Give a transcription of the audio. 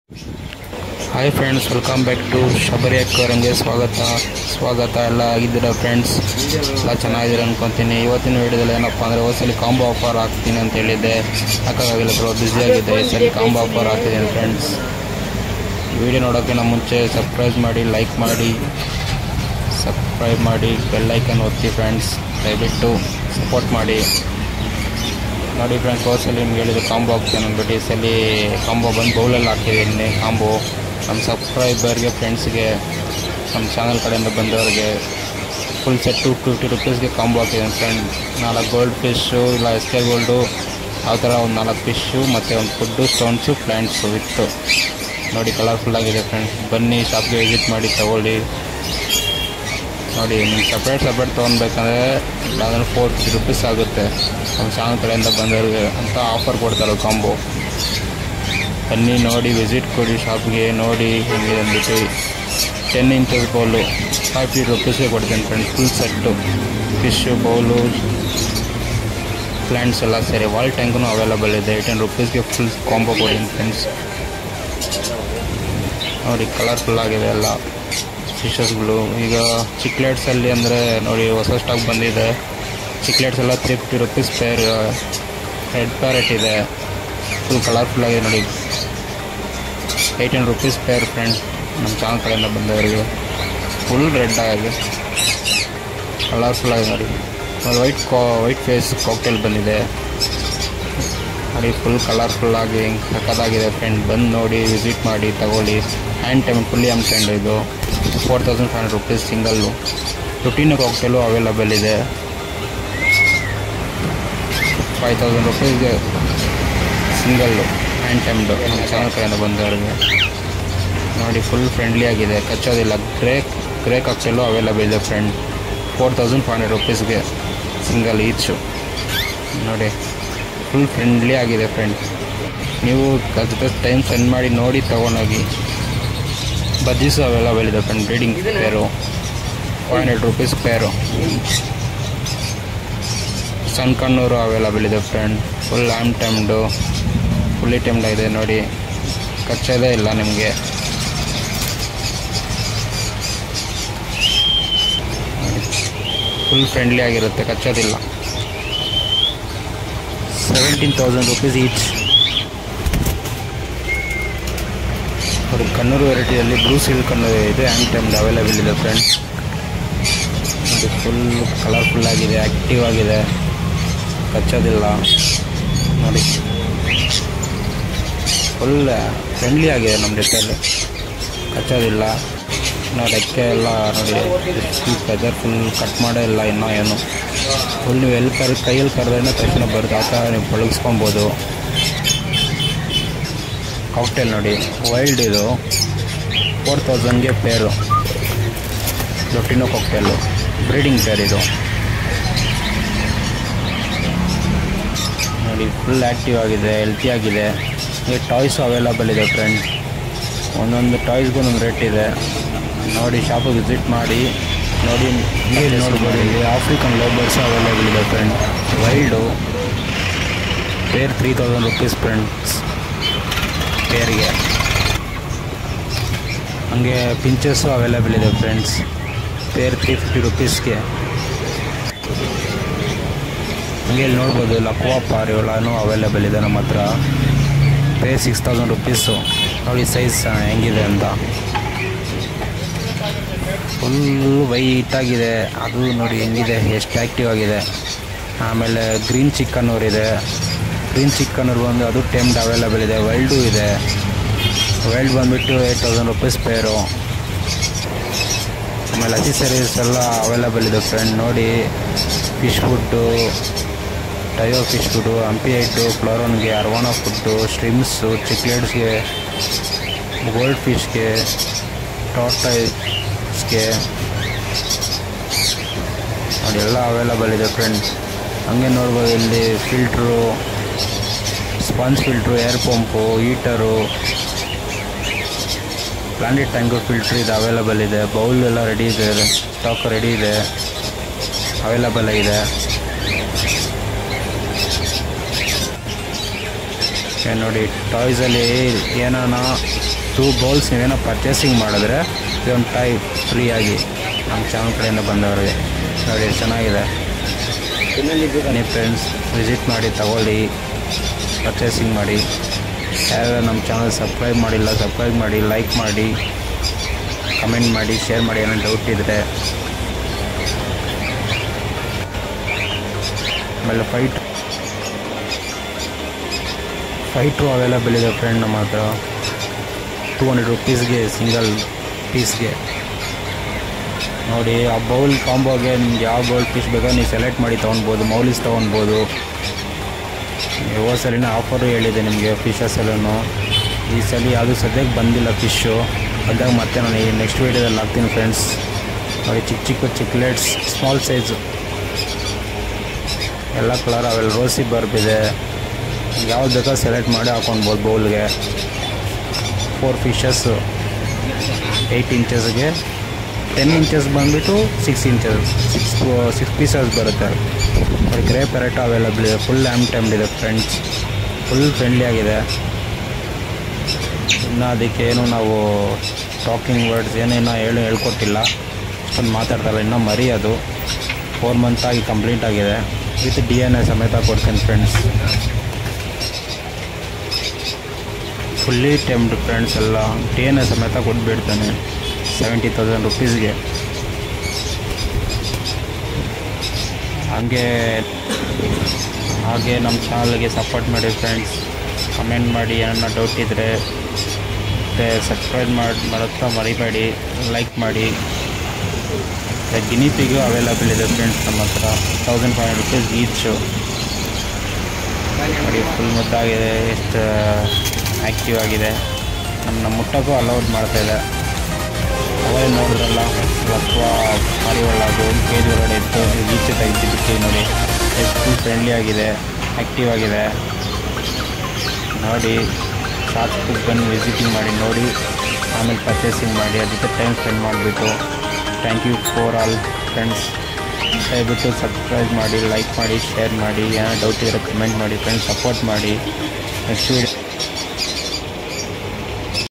hi friends welcome back to Shabari ಅಕ್ವೇರಿಯಂಗೆ ಸ್ವಾಗತ ಸ್ವಾಗತ ಎಲ್ಲ ಆಗಿದ್ದೀರಾ ಫ್ರೆಂಡ್ಸ್ ಎಲ್ಲ ಚೆನ್ನಾಗಿದ್ದೀರ ಅನ್ಕೊತೀನಿ ಇವತ್ತಿನ ವಿಡಿಯೋದಲ್ಲಿ ಏನಪ್ಪ ಅಂದರೆ ಹೊಸಲಿ ಕಾಂಬೋ ಆಫರ್ ಹಾಕ್ತೀನಿ ಅಂತ ಹೇಳಿದ್ದೆ ಹಾಕೋಕ್ಕಾಗಿಲ್ಲ ಸ್ವಲ್ಪ ಬ್ಯುಸಿ ಆಗಿದೆ ಈ ಸಲ ಕಾಂಬೋ ಆಫರ್ ಹಾಕ್ತಿದ್ದೀನಿ ಫ್ರೆಂಡ್ಸ್ ವಿಡಿಯೋ ನೋಡೋಕ್ಕಿಂತ ಮುಂಚೆ ಸಬ್ಸ್ಕ್ರೈಬ್ ಮಾಡಿ ಲೈಕ್ ಮಾಡಿ ಸಬ್ಸ್ಕ್ರೈಬ್ ಮಾಡಿ ಬೆಲ್ಲೈಕನ್ ಒತ್ತಿ ಫ್ರೆಂಡ್ಸ್ ದಯವಿಟ್ಟು ಸಪೋರ್ಟ್ ಮಾಡಿ ನೋಡಿ ಫ್ರೆಂಡ್ಸ್ ಹೋದ್ಸಲಿ ನಿಮ್ಗೆ ಹೇಳಿದ್ದು ಕಾಂಬೋ ಹಾಕ್ತೇನೆ ಅಂದ್ಬಿಟ್ಟು ಈ ಸಲ ಕಾಂಬೋ ಬಂದು ಬೌಲಲ್ಲಿ ಹಾಕಿದ್ದೀನಿ ಕಾಂಬೋ ನಮ್ಮ ಸಬ್ಸ್ಕ್ರೈಬರ್ಗೆ ಫ್ರೆಂಡ್ಸ್ಗೆ ನಮ್ಮ ಚಾನಲ್ ಕಡೆಯಿಂದ ಬಂದವರಿಗೆ ಫುಲ್ ಸೆಟ್ ಟು ಫಿಫ್ಟಿ ರುಪೀಸ್ಗೆ ಕಾಂಬೋ ಹಾಕಿದ್ದೀನಿ ಫ್ರೆಂಡ್ ನಾಲ್ಕು ಗೋಲ್ಡ್ ಫಿಶ್ಶು ಇಲ್ಲ ಎಸ್ ಕೆ ಗೋಲ್ಡು ಆ ಥರ ಒಂದು ನಾಲ್ಕು ಫಿಶ್ಶು ಮತ್ತು ಒಂದು ಫುಡ್ಡು ಸ್ಟೋನ್ಸು ಪ್ಲ್ಯಾಂಟ್ಸು ವಿತ್ತು ನೋಡಿ ಕಲರ್ಫುಲ್ ಆಗಿದೆ ಫ್ರೆಂಡ್ಸ್ ಬನ್ನಿ ಶಾಪ್ಗೆ ವಿಸಿಟ್ ಮಾಡಿ ತಗೊಳ್ಳಿ ನೋಡಿ ನೀವು ಸಪ್ರೇಟ್ ಸಪ್ರೇಟ್ ತೊಗೊಳ್ಬೇಕಂದ್ರೆ ಅದನ್ನು ಫೋರ್ ಫಿಫ್ಟಿ ರುಪೀಸ್ ಆಗುತ್ತೆ ನಮ್ಮ ಚಾನಲ್ ಕಡೆಯಿಂದ ಬಂದವ್ರಿಗೆ ಅಂತ ಆಫರ್ ಕೊಡ್ತಾರೆ ಕಾಂಬೋ ಬನ್ನಿ ನೋಡಿ ವಿಸಿಟ್ ಕೊಡಿ ಶಾಪ್ಗೆ ನೋಡಿ ಹಿಂಗೆ ಅಂದ್ಬಿಟ್ಟು ten inches bowl five fifty ರುಪೀಸ್ಗೆ ಕೊಡ್ತೀನಿ friends full set fish bowl plants ಎಲ್ಲ ಸೇರಿ ವಾಲ್ ಟ್ಯಾಂಕೂ ಅವೈಲಬಲ್ ಇದೆ ಏಯ್ಟೀನ್ ರುಪೀಸ್ಗೆ ಫುಲ್ ಕಾಂಬೋ ಕೊಡ್ತೀನಿ ಫ್ರೆಂಡ್ಸ್ ನೋಡಿ ಕಲರ್ಫುಲ್ ಆಗಿದೆ ಎಲ್ಲ ಫಿಶಸ್ಗಳು ಈಗ ಚಿಕ್ಲೆಟ್ಸಲ್ಲಿ ಅಂದರೆ ನೋಡಿ ಹೊಸ ಸ್ಟಾಕ್ ಬಂದಿದೆ ಚಿಕ್ಲೆಟ್ಸ್ ಎಲ್ಲ three fifty rupees pair red parrot ಇದೆ ಫುಲ್ ಕಲರ್ಫುಲ್ ಆಗಿದೆ ನೋಡಿ ಏಯ್ಟೀನ್ ರುಪೀಸ್ ಪೇರ್ ಫ್ರೆಂಡ್ ನಮ್ಮ ಚಾನಲ್ ಕಡೆಯಿಂದ ಬಂದವರಿಗೆ ಫುಲ್ ರೆಡ್ ಆಗಿದೆ ಕಲರ್ಫುಲ್ ಆಗಿದೆ ನೋಡಿ ನೋಡಿ ವೈಟ್ ಕಾ ವೈಟ್ ಫೇಸ್ ಕಾಕ್ಟೇಲ್ ಬಂದಿದೆ ನೋಡಿ ಫುಲ್ ಕಲರ್ಫುಲ್ ಆಗಿ ಸಕ್ಕತ್ತಾಗಿದೆ ಫ್ರೆಂಡ್ ಬಂದು ನೋಡಿ ವಿಸಿಟ್ ಮಾಡಿ ತಗೊಳ್ಳಿ ಹ್ಯಾಂಡ್ ಟೈಮ್ ಫುಲ್ಲಿ ಅಮ್ಸ್ಕೊಂಡು ಇದು four thousand five hundred rupees single fifteen cockatiel available ಇದೆ ಫೈವ್ ತೌಸಂಡ್ ರುಪೀಸ್ಗೆ ಸಿಂಗಲ್ಲು ಹ್ಯಾಂಡ್ ಟೈಮ್ಡು ನಮ್ಮ ಚಾನಲ್ ಕಡೆಯಿಂದ ಬಂದವರಿಗೆ ನೋಡಿ ಫುಲ್ ಫ್ರೆಂಡ್ಲಿ ಆಗಿದೆ ಕಚ್ಚೋದಿಲ್ಲ ಗ್ರೇ ಗ್ರೇ ಕಾಕ್ಟೇಲು ಅವೈಲಬಲ್ ಇದೆ friend four thousand five hundred ರುಪೀಸ್ಗೆ ಸಿಂಗಲ್ ಈಚು ನೋಡಿ ಫುಲ್ ಫ್ರೆಂಡ್ಲಿ ಆಗಿದೆ ಫ್ರೆಂಡ್ ನೀವು ಅದ್ರ ಟೈಮ್ ಸ್ಪೆಂಡ್ ಮಾಡಿ ನೋಡಿ ತೊಗೊಂಡೋಗಿ ಬಜ್ಜೀಸು ಅವೈಲಬಲ್ ಇದೆ friend breeding pair five hundred rupees pair sun conure available ಇದೆ friend full am tamed fully tamed ಇದೆ ನೋಡಿ ಕಚ್ಚೋದೇ ಇಲ್ಲ ನಿಮಗೆ ಫುಲ್ ಫ್ರೆಂಡ್ಲಿ ಆಗಿರುತ್ತೆ ಕಚ್ಚೋದಿಲ್ಲ ಸೆವೆಂಟೀನ್ ತೌಸಂಡ್ ರುಪೀಸ್ ಈಚ್ ಅದು ಕಣ್ಣೂರು ವೆರೈಟಿಯಲ್ಲಿ ಬ್ಲೂ ಸಿಲ್ ಕಣ್ಣೂರು ಇದೆ ಆ್ಯಂಡ್ ಟೈಮ್ದು ಅವೈಲೇಬಲ್ ಇದೆ ಫ್ರೆಂಡ್ಸ್ ಅದು ಫುಲ್ ಕಲರ್ಫುಲ್ ಆಗಿದೆ ಆ್ಯಕ್ಟಿವ್ ಆಗಿದೆ ಕಚ್ಚೋದಿಲ್ಲ ನೋಡಿ ಫುಲ್ ಫ್ರೆಂಡ್ಲಿ ಆಗಿದೆ ನಮ್ಮ ಜೊತೆಯಲ್ಲಿ ಕಚ್ಚೋದಿಲ್ಲ ಇನ್ನು ರೆಕ್ಕೆ ಎಲ್ಲ ನೋಡಿ ಫೆದರ್ ಫುಲ್ ಕಟ್ ಮಾಡೇ ಇಲ್ಲ ಇನ್ನೂ ಏನು ಫುಲ್ ನೀವು ಎಲ್ಲಿ ಕರ್ ಕೈಯಲ್ಲಿ ಕರೆದ್ರೆ ತಕ್ಷಣ ಬರುತ್ತೆ ಆ ಥರ ನೀವು ಪಳಗಿಸ್ಕೊಬೋದು ಕಾಕ್ಟೇಲ್ ನೋಡಿ ವೈಲ್ಡ್ ಇದು ಫೋರ್ ತೌಸಂಡ್ಗೆ ಪೇರು ದೊಟ್ಟಿನೋ ಕಾಕ್ಟೇಲು ಬ್ರೀಡಿಂಗ್ ಪೇರ್ ಇದು ನೋಡಿ ಫುಲ್ ಆ್ಯಕ್ಟಿವ್ ಆಗಿದೆ ಹೆಲ್ತಿ ಆಗಿದೆ ಈಗ ಟಾಯ್ಸ್ ಅವೈಲಬಲ್ ಇದೆ ಫ್ರೆಂಡ್ ಒಂದೊಂದು ಟಾಯ್ಸ್ಗೂ ಒಂದೊಂದು ರೇಟ್ ಇದೆ ನೋಡಿ ಶಾಪಿಗೆ ವಿಸಿಟ್ ಮಾಡಿ ನೋಡಿ ಇಲ್ಲಿ ನೋಡ್ಬೋದು ಇಲ್ಲಿ ಆಫ್ರಿಕನ್ ಲೋಬರ್ಸ್ ಅವೈಲೇಬಲ್ ಇದೆ friend wild pair three thousand rupees friends ಪೇರಿಗೆ ಹಾಗೆ ಪಿಂಚಸ್ಸು ಅವೈಲೇಬಲ್ ಇದೆ ಫ್ರೆಂಡ್ಸ್ ಪೇರ್ ತ್ರೀ ಫಿಫ್ಟಿ ರುಪೀಸ್ಗೆ ಹಾಗೆ ಇಲ್ಲಿ ನೋಡ್ಬೋದು ಲಕ್ವಾ ಪಾರಿಯೋಲಾನು ಅವೈಲೇಬಲ್ ಇದೆ ನಮ್ಮ ಹತ್ರ ಪೇ ಸಿಕ್ಸ್ ತೌಸಂಡ್ ರುಪೀಸು ನೋಡಿ ಸೈಜ್ ಹೆಂಗಿದೆ ಅಂತ ಫುಲ್ಲು ವೈಟಾಗಿದೆ ಅದು ನೋಡಿ ಹೆಂಗಿದೆ ಎಷ್ಟು ಆ್ಯಕ್ಟಿವ್ ಆಗಿದೆ ಆಮೇಲೆ ಗ್ರೀನ್ ಚಿಕ್ಕನ್ನೂರು ಇದೆ ಗ್ರೀನ್ ಚಿಕ್ಕನ್ನೂರು ಬಂದು ಅದು ಟೆಮ್ಡ್ ಅವೈಲೇಬಲ್ ಇದೆ ವೈಲ್ಡು ಇದೆ ವೈಲ್ಡ್ ಬಂದುಬಿಟ್ಟು ಏಯ್ಟ್ ತೌಸಂಡ್ ರುಪೀಸ್ ಪೇರು ಆಮೇಲೆ ಅಸಿಸರೀಸ್ ಎಲ್ಲ ಅವೈಲೇಬಲ್ ಇದೆ ಫ್ರೆಂಡ್ ನೋಡಿ fish food Taiyo fish food ಹಂಪಿ ಐಟು ಫ್ಲೋರೋನ್ಗೆ ಅರ್ವಾನಾ ಫುಡ್ಡು ಸ್ಟ್ರಿಮ್ಸು ಚಿಕ್ಲೆಟ್ಸ್ಗೆ ಗೋಲ್ಡ್ ಫಿಶ್ಗೆ ಟಾಟೈಸ್ಗೆ ನೋಡಿ ಎಲ್ಲ ಅವೈಲಬಲ್ ಇದೆ ಫ್ರೆಂಡ್ ಹಂಗೆ ನೋಡ್ಬೋದು ಇಲ್ಲಿ filter sponge filter air pump heater planted tank filter ಇದು ಅವೈಲಬಲ್ ಇದೆ ಬೌಲ್ ಎಲ್ಲ ರೆಡಿ ಇದೆ ಸ್ಟಾಕ್ ರೆಡಿ ಇದೆ ಅವೈಲಬಲ್ ಇದೆ ಏ ನೋಡಿ ಟಾಯ್ಸಲ್ಲಿ ಏನಾನ ಟೂ ಬೌಲ್ಸ್ ನೀವೇನೋ ಪರ್ಚೇಸಿಂಗ್ ಮಾಡಿದ್ರೆ ಇದೊಂದು ಟಾಯ್ ಫ್ರೀಯಾಗಿ ನಮ್ಮ ಚಾನಲ್ ಕಡೆಯಿಂದ ಬಂದವರಿಗೆ ನೋಡಿ ಎಷ್ಟ್ ಚೆನ್ನಾಗಿದೆ ನೀವು ಫ್ರೆಂಡ್ಸ್ ವಿಸಿಟ್ ಮಾಡಿ ತಗೊಳ್ಳಿ ಪರ್ಚೇಸಿಂಗ್ ಮಾಡಿ ಯಾರ್ಯಾರು ನಮ್ಮ ಚಾನಲ್ ಸಬ್ಸ್ಕ್ರೈಬ್ ಮಾಡಿಲ್ಲ ಸಬ್ಸ್ಕ್ರೈಬ್ ಮಾಡಿ ಲೈಕ್ ಮಾಡಿ ಕಮೆಂಟ್ ಮಾಡಿ ಶೇರ್ ಮಾಡಿ ಏನೋ ಡೌಟ್ ಇದ್ದರೆ ಆಮೇಲೆ ಫೈಟ್ ಫೈಟ್ರು ಅವೈಲೇಬಲ್ ಇದೆ ಫ್ರೆಂಡ್ ನಮ್ಮ ಹತ್ರ ಟೂ ಹಂಡ್ರೆಡ್ ರುಪೀಸ್ಗೆ ಸಿಂಗಲ್ ಪೀಸ್ಗೆ ನೋಡಿ ಆ ಬೌಲ್ ಕಾಂಬೋಗೆ ನಿಮ್ಗೆ ಯಾವ ಬೌಲ್ ಪೀಸ್ ಬೇಕೋ ನೀವು ಸೆಲೆಕ್ಟ್ ಮಾಡಿ ತೊಗೊಳ್ಬೋದು ಮೌಲೀಸ್ ತೊಗೊಳ್ಬೋದು ಹೋದ ಸಲಿನ ಆಫರು ಹೇಳಿದೆ ನಿಮಗೆ ಫಿಶಸಲ್ಲೂ ಈ ಸಲ ಯಾವುದು ಸದ್ಯಕ್ಕೆ ಬಂದಿಲ್ಲ ಫಿಶ್ಶು ಅದಾಗ ಮತ್ತೆ ನಾನು ಈ ನೆಕ್ಸ್ಟ್ ವೀಡಿಯೋದಲ್ಲಿ ಹಾಕ್ತೀನಿ ಫ್ರೆಂಡ್ಸ್ ನೋಡಿ ಚಿಕ್ಕ ಚಿಕ್ಕ ಚಿಕ್ಲೆಟ್ಸ್ ಸ್ಮಾಲ್ ಸೈಜು ಎಲ್ಲ ಕಲರ್ ಅವೆಲ್ಲ ರೋಸಿ ಬರ್ಬಿದೆ ಯಾವ್ದು ಬೇಕೋ ಸೆಲೆಕ್ಟ್ ಮಾಡಿ ಹಾಕೊಳ್ಬೋದು ಬೌಲ್ಗೆ ಫೋರ್ ಫಿಶಸ್ಸು ಏಯ್ಟ್ ಇಂಚಸ್ಗೆ ಟೆನ್ ಇಂಚಸ್ ಬಂದುಬಿಟ್ಟು six inches six six pieces ಬರುತ್ತೆ ನೋಡಿ ಗ್ರೇ ಪೆರೆಟೋ ಅವೈಲಬಲ್ ಇದೆ ಫುಲ್ ಆ್ಯಮ್ ಟೈಮ್ಡ್ ಇದೆ ಫ್ರೆಂಡ್ಸ್ ಫುಲ್ ಫ್ರೆಂಡ್ಲಿ ಆಗಿದೆ ಇನ್ನು ಅದಕ್ಕೇನು ನಾವು ಟಾಕಿಂಗ್ ವರ್ಡ್ಸ್ ಏನೇನೋ ಹೇಳಿ ಹೇಳ್ಕೊಟ್ಟಿಲ್ಲ ಅಷ್ಟೊಂದು ಮಾತಾಡ್ತಾರಲ್ಲ ಇನ್ನೂ ಮರಿ ಅದು ಫೋರ್ ಮಂತ್ ಆಗಿ ಕಂಪ್ಲೀಟ್ ಆಗಿದೆ ವಿತ್ ಡಿ ಎನ್ ಎ ಸಮೇತ ಕೊಡ್ತೀನಿ ಫ್ರೆಂಡ್ಸ್ ಫುಲ್ಲಿ ಟೆಮ್ಡ್ ಫ್ರೆಂಡ್ಸ್ ಎಲ್ಲ ಡಿ ಎನ್ ಎ ಸಮೇತ ಕೊಟ್ಬಿಡ್ತಾನೆ ಸೆವೆಂಟಿ ತೌಸಂಡ್ ರುಪೀಸ್ಗೆ ಹಾಗೆ ಹಾಗೆ ನಮ್ಮ ಚಾನಲ್ಗೆ ಸಪೋರ್ಟ್ ಮಾಡಿ ಫ್ರೆಂಡ್ಸ್ ಕಮೆಂಟ್ ಮಾಡಿ ಏನಾರ ಡೌಟ್ ಇದ್ದರೆ ಮತ್ತು ಸಬ್ಸ್ಕ್ರೈಬ್ ಮಾಡಿ ಮಾಡೋತ್ತ ಮರಿಬೇಡಿ ಲೈಕ್ ಮಾಡಿ ಮತ್ತು ಗಿನಿಪಿಗೂ ಅವೈಲಬಲ್ ಇದೆ ಫ್ರೆಂಡ್ಸ್ ನಮ್ಮ ಹತ್ರ thousand five hundred rupees each ನೋಡಿ ಫುಲ್ ಮುದ್ದಾಗಿದೆ ಎಷ್ಟು ಆ್ಯಕ್ಟಿವ್ ಆಗಿದೆ ನಮ್ಮನ್ನ ಮುಟ್ಟೋಕ್ಕೂ ಅಲೌಡ್ ಮಾಡ್ತಾಯಿದೆ ಅವೇ ನೋಡಿದ್ರಲ್ಲ ಅಥವಾ ಪಾರಿವಾಳ ಅದು ಒಂದು ಕೆ ಜಿ ಒಳಗಡೆ ಇತ್ತು ಈಚೆ ತೆಗೆದು ಬಿಟ್ಟು ನೋಡಿ ಎಷ್ಟು ಫುಲ್ ಫ್ರೆಂಡ್ಲಿ ಆಗಿದೆ ಆ್ಯಕ್ಟಿವ್ ಆಗಿದೆ ನೋಡಿ ಶಾಪ್ಗೆ ಬಂದು ವಿಸಿಟಿಂಗ್ ಮಾಡಿ ನೋಡಿ ಆಮೇಲೆ ಪರ್ಚೇಸಿಂಗ್ ಮಾಡಿ ಅದಕ್ಕೆ ಟೈಮ್ ಸ್ಪೆಂಡ್ ಮಾಡಿಬಿಟ್ಟು thank you for all friends ದಯವಿಟ್ಟು ಸಬ್ಸ್ಕ್ರೈಬ್ ಮಾಡಿ ಲೈಕ್ ಮಾಡಿ ಶೇರ್ ಮಾಡಿ ಏನೋ ಡೌಟ್ ಇದ್ದರೆ ಕಮೆಂಟ್ ಮಾಡಿ ಫ್ರೆಂಡ್ಸ್ ಸಪೋರ್ಟ್ ಮಾಡಿ ನೆಕ್ಸ್ಟ್ ವೀಡಿಯೋ